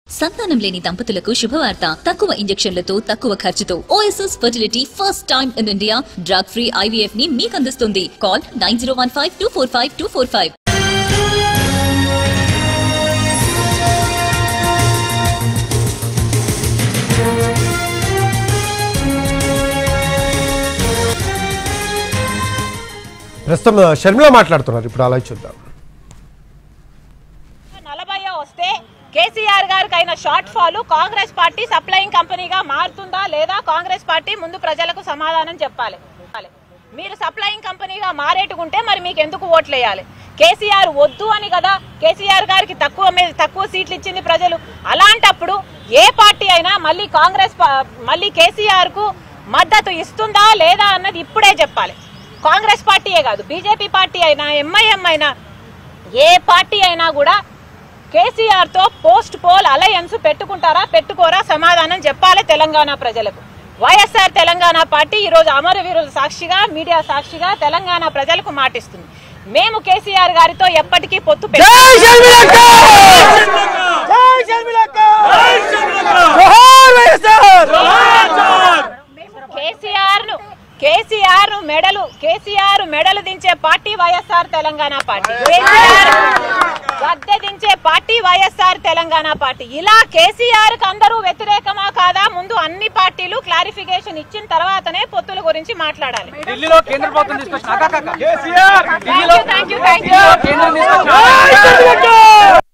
సంతానం లేని దంపతులకు శుభవార్త తక్కువ ఇంజెక్షన్లతో తక్కువ ఖర్చుతో OSS fertility first time in India drug free IVF ని మీకు అందిస్తుంది call nine zero one five two four five two four five ప్రస్తుతం షర్మిల మాట్లాడుతున్నారు ఇప్పుడు అలా చూద్దాం నలభై వస్తే కేసీఆర్ గారికి అయిన shortfall Congress party supplying కంపెనీగా మారుతుందా లేదా కాంగ్రెస్ పార్టీ ముందు ప్రజలకు సమాధానం చెప్పాలి మీరు సప్లయింగ్ కంపెనీగా మారేటుకుంటే మరి మీకు ఎందుకు ఓట్లు వేయాలి కేసీఆర్ వద్దు అని కదా కేసీఆర్ గారికి తక్కువ మీద తక్కువ సీట్లు ఇచ్చింది ప్రజలు అలాంటప్పుడు ఏ పార్టీ అయినా మళ్ళీ కాంగ్రెస్ పా- మళ్ళీ కేసీఆర్ కు మద్దతు ఇస్తుందా లేదా అన్నది ఇప్పుడే చెప్పాలి కాంగ్రెస్ పార్టీయే కాదు బీజేపీ పార్టీ అయినా ఎంఐఎం అయినా ఏ పార్టీ అయినా కూడా కేసీఆర్ తో పోస్ట్ పోల్ అలయన్స్ పెట్టుకుంటారా పెట్టుకోరా సమాధానం చెప్పాలి తెలంగాణ ప్రజలకు వైఎస్ఆర్ తెలంగాణ పార్టీ ఈ రోజు అమరవీరుల సాక్షిగా మీడియా సాక్షిగా తెలంగాణ ప్రజలకు మాటిస్తుంది మేము కేసీఆర్ గారితో ఎప్పటికీ పొత్తు పెట్ట కేసీఆర్ ను కేసీఆర్ ను మెడలు కేసీఆర్ మెడలు దించే పార్టీ వైఎస్ఆర్ తెలంగాణ పార్టీ కేసీఆర్ గద్దె దించే పార్టీ వైఎస్ఆర్ తెలంగాణ పార్టీ ఇలా కేసీఆర్ కి అందరూ వ్యతిరేకమా కాదా ముందు అన్ని పార్టీలు క్లారిఫికేషన్ ఇచ్చిన తర్వాతనే పొత్తుల గురించి మాట్లాడాలి ఢిల్లీలో కేంద్ర ప్రభుత్వం తీసుకొచ్చిన అక్క, అక్క, అక్క. Thank you thank you thank you కేంద్రం తీసుకొచ్చిన